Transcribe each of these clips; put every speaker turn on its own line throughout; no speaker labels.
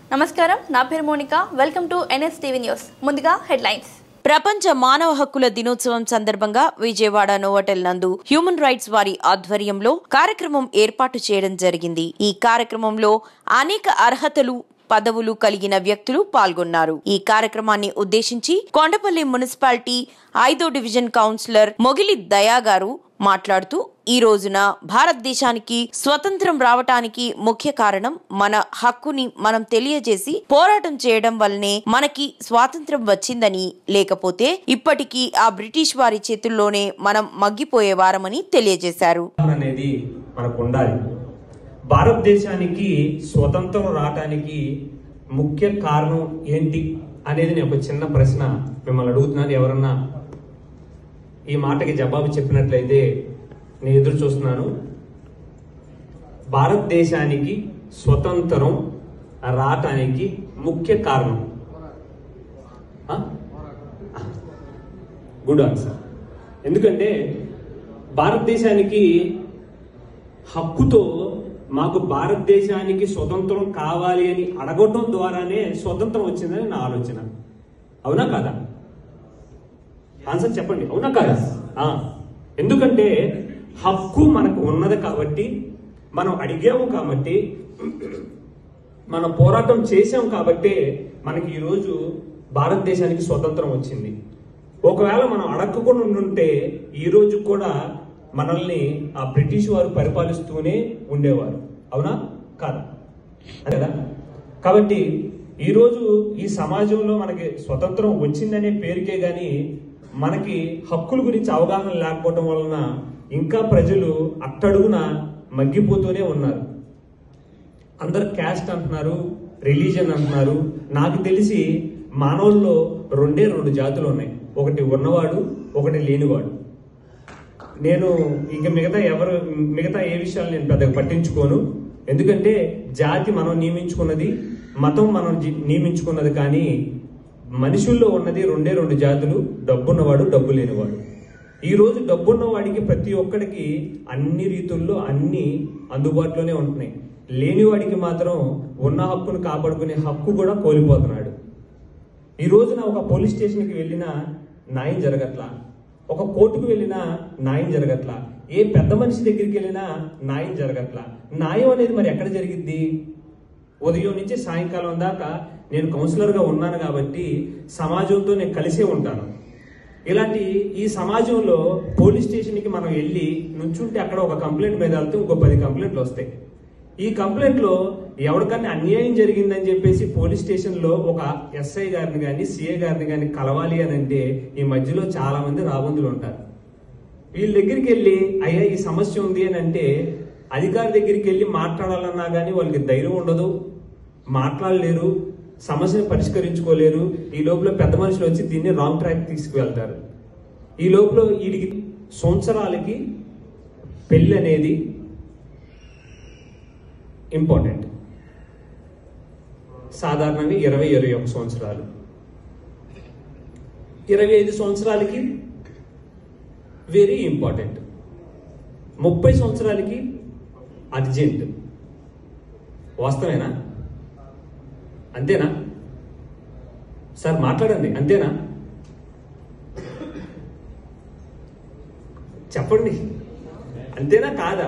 నమస్కారం నా పేరు Monika welcome to NS TV news ముందుగా హెడ్లైన్స్
ప్రపంచ మానవ హక్కుల దినోత్సవం సందర్భంగా విజయవాడ నోవటెల్ నందు హ్యూమన్ రైట్స్ వారి ఆధ్వర్యంలో కార్యక్రమం ఏర్పాటు చేయడం జరిగింది ఈ కార్యక్రమంలో అనేక అర్హతలు పదవులు కలిగిన వ్యక్తులు పాల్గొన్నారు ఈ కార్యక్రమాన్ని ఉద్దేశించి కొండపల్లి మున్సిపాలిటీ ఐదో డివిజన్ కౌన్సిలర్ మొగిలి దయా గారు మాట్లాడుతూ ఈ రోజున భారతదేశానికి స్వతంత్రం రావటానికి ముఖ్య కారణం మన హక్కుని మనం తెలియజేసి పోరాటం చేయడం వల్లనే మనకి స్వాతంత్రం వచ్చిందని లేకపోతే ఇప్పటికీ ఆ బ్రిటిష్ వారి చేతుల్లోనే మనం మగ్గిపోయేవారమని తెలియజేశారు
అవగాహన అనేది మనకు ఉండాలి భారతదేశానికి స్వతంత్రం రావటానికి ముఖ్య కారణం ఏంటి అనేది నేను ఒక చిన్న ప్రశ్న మిమ్మల్ని అడుగుతున్నాను ఎవరన్నా ఈ మాటకి జవాబు చెప్పినట్లయితే నేను ఎదురు చూస్తున్నాను భారతదేశానికి స్వతంత్రం రావటానికి ముఖ్య కారణం గుడ్ ఆన్సర్ ఎందుకంటే భారతదేశానికి హక్కుతో మాకు భారతదేశానికి స్వతంత్రం కావాలి అని అడగటం ద్వారానే స్వతంత్రం వచ్చిందని నా ఆలోచన అవునా కాదా ఆన్సర్ చెప్పండి అవునా కాదా ఆ, ఎందుకంటే హక్కు మనకు ఉన్నది కాబట్టి మనం అడిగాము కాబట్టి మనం పోరాటం చేసాం కాబట్టి మనకి ఈరోజు భారతదేశానికి స్వతంత్రం వచ్చింది ఒకవేళ మనం అడగకుండా ఉండుంటే ఈ రోజు కూడా మనల్ని ఆ బ్రిటిష్ వారు పరిపాలిస్తూనే ఉండేవారు అవునా కాదా అంతే కదా కాబట్టి ఈరోజు ఈ సమాజంలో మనకి స్వతంత్రం వచ్చిందనే పేరుకే గాని మనకి హక్కుల గురించి అవగాహన లేకపోవడం వలన ఇంకా ప్రజలు అట్టడుగున మగ్గిపోతూనే ఉన్నారు అందరు క్యాస్ట్ అంటున్నారు రిలీజన్ అంటున్నారు నాకు తెలిసి మానవుల్లో రెండే రెండు జాతులు ఉన్నాయి ఒకటి ఉన్నవాడు ఒకటి లేనివాడు నేను ఇంక మిగతా ఎవరు మిగతా ఏ విషయాలు నేను పెద్దగా పట్టించుకోను ఎందుకంటే జాతి మనం నియమించుకున్నది మతం మనం జి- నియమించుకున్నది కానీ మనుషుల్లో ఉన్నది రెండే రెండు జాతులు డబ్బున్నవాడు డబ్బు లేనివాడు ఈ రోజు డబ్బున్న వాడికి ప్రతి ఒక్కడికి అన్ని రీతుల్లో అన్ని అందుబాటులోనే ఉంటున్నాయి లేనివాడికి మాత్రం ఉన్న హక్కును కాపాడుకునే హక్కు కూడా కోల్పోతున్నాడు ఈ రోజున ఒక పోలీస్ స్టేషన్కి వెళ్ళినా న్యాయం జరగట్లా ఒక కోర్టుకు వెళ్ళినా న్యాయం జరగట్లా ఏ పెద్ద మనిషి దగ్గరికి వెళ్ళినా న్యాయం జరగట్లా న్యాయం అనేది మరి ఎక్కడ జరిగిద్ది ఉదయం నుంచి సాయంకాలం దాకా నేను కౌన్సిలర్గా ఉన్నాను కాబట్టి సమాజంతో నేను కలిసే ఉంటాను ఇలాంటి ఈ సమాజంలో పోలీస్ స్టేషన్కి మనం వెళ్ళి నుంచుంటే అక్కడ ఒక కంప్లైంట్ మీద వెళ్తే ఇంకో పది కంప్లైంట్లు వస్తాయి ఈ కంప్లైంట్ లో ఎవరికన్నా అన్యాయం జరిగిందని చెప్పేసి పోలీస్ స్టేషన్ లో ఒక ఎస్ఐ గారిని కానీ సిఐ గారిని కానీ కలవాలి అని అంటే ఈ మధ్యలో చాలా మంది రాబందులు ఉంటారు వీళ్ళ దగ్గరికి వెళ్ళి అయ్యా ఈ సమస్య ఉంది అని అంటే అధికారి దగ్గరికి వెళ్ళి మాట్లాడాలన్నా కానీ వాళ్ళకి ధైర్యం ఉండదు మాట్లాడలేరు సమస్యను పరిష్కరించుకోలేరు ఈ లోపల పెద్ద మనుషులు వచ్చి దీన్ని రాంగ్ ట్రాక్ తీసుకువెళ్తారు ఈ లోపల వీడికి సంవత్సరాలకి పెళ్ళి అనేది ఇంపార్టెంట్ సాధారణంగా ఇరవై ఇరవై ఒక సంవత్సరాలు ఇరవై ఐదు సంవత్సరాలకి వెరీ ఇంపార్టెంట్ ముప్పై సంవత్సరాలకి అర్జెంట్ వాస్తవేనా అంతేనా సార్ మాట్లాడండి అంతేనా చెప్పండి అంతేనా కాదా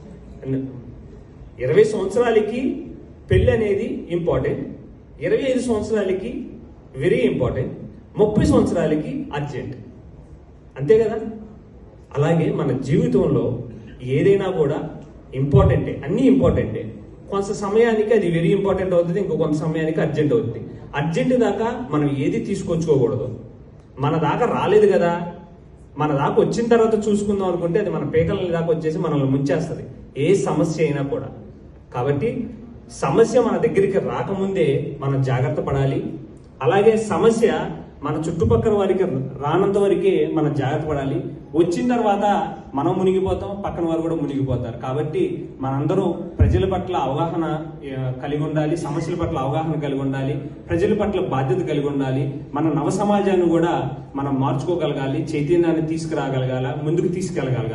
ఇరవై సంవత్సరాలకి పెళ్ళి అనేది ఇంపార్టెంట్ ఇరవై ఐదు సంవత్సరాలకి వెరీ ఇంపార్టెంట్ ముప్పై సంవత్సరాలకి అర్జెంట్ అంతే కదా అలాగే మన జీవితంలో ఏదైనా కూడా ఇంపార్టెంటే అన్నీ ఇంపార్టెంటే కొంత సమయానికి అది వెరీ ఇంపార్టెంట్ అవుతుంది ఇంకో కొంత సమయానికి అర్జెంట్ అవుతుంది అర్జెంట్ దాకా మనం ఏది తీసుకొచ్చుకోకూడదు మన దాకా రాలేదు కదా మన దాకా వచ్చిన తర్వాత చూసుకుందాం అనుకుంటే అది మన పేకల దాకా వచ్చేసి మనల్ని ముంచేస్తుంది ఏ సమస్య అయినా కూడా కాబట్టి సమస్య మన దగ్గరికి రాకముందే మనం జాగ్రత్త పడాలి అలాగే సమస్య మన చుట్టుపక్కల వారికి రానంత వరకే మనం జాగ్రత్త పడాలి వచ్చిన తర్వాత మనం మునిగిపోతాం పక్కన వారు కూడా మునిగిపోతారు కాబట్టి మనందరం ప్రజల పట్ల అవగాహన ఆ, కలిగి ఉండాలి సమస్యల పట్ల అవగాహన కలిగి ఉండాలి ప్రజల పట్ల బాధ్యత కలిగి ఉండాలి మన నవ సమాజాన్ని కూడా మనం మార్చుకోగలగాలి చైతన్యాన్ని తీసుకురాగలగాల ముందుకు తీసుకెళ్ళగలగాల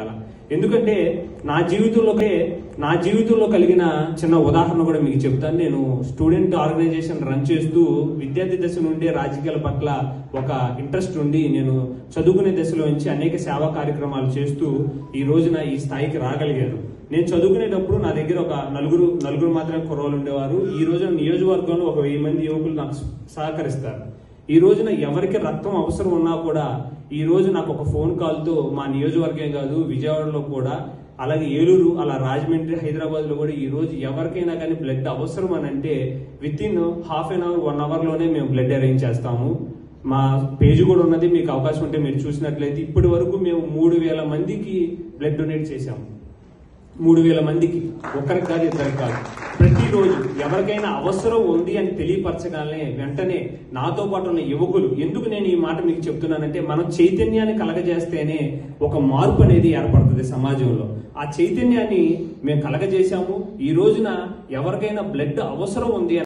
ఎందుకంటే నా జీవితంలోకే నా జీవితంలో కలిగిన చిన్న ఉదాహరణ కూడా మీకు చెప్తాను నేను స్టూడెంట్ ఆర్గనైజేషన్ రన్ చేస్తూ విద్యార్థి దశ నుండి రాజకీయాల పట్ల ఒక ఇంట్రెస్ట్ ఉండి నేను చదువుకునే దశలో నుంచి అనేక సేవా కార్యక్రమాలు చేస్తూ ఈ రోజున ఈ స్థాయికి రాగలిగాను నేను చదువుకునేటప్పుడు నా దగ్గర ఒక నలుగురు నలుగురు మాత్రమే కుర్రోలు ఉండేవారు ఈ రోజున నియోజకవర్గంలో ఒక వెయ్యి మంది యువకులు నాకు సహకరిస్తారు ఈ రోజున ఎవరికి రక్తం అవసరం ఉన్నా కూడా ఈ రోజు నాకు ఒక ఫోన్ కాల్ తో మా నియోజకవర్గం కాదు విజయవాడలో కూడా అలాగే ఏలూరు అలా రాజమండ్రి హైదరాబాద్ లో కూడా ఈ రోజు ఎవరికైనా కానీ బ్లడ్ అవసరం అని అంటే with in half an hour one hour లోనే మేము బ్లడ్ అరేంజ్ చేస్తాము మా పేజ్ కూడా ఉన్నది మీకు అవకాశం ఉంటే మీరు చూసినట్లయితే ఇప్పటి వరకు మేము మూడు వేల మందికి బ్లడ్ డొనేట్ చేశాము మూడు వేల మందికి ఒక్కరికి కాదు ఇద్దరికి కాదు ప్రతిరోజు ఎవరికైనా అవసరం ఉంది అని తెలియపరచగానే వెంటనే నాతో పాటు ఉన్న యువకులు ఎందుకు నేను ఈ మాట మీకు చెప్తున్నానంటే మనం చైతన్యాన్ని కలగజేస్తేనే ఒక మార్పు అనేది ఏర్పడుతుంది సమాజంలో ఆ చైతన్యాన్ని మేము కలగజేశాము ఈ రోజున ఎవరికైనా బ్లడ్ అవసరం ఉంది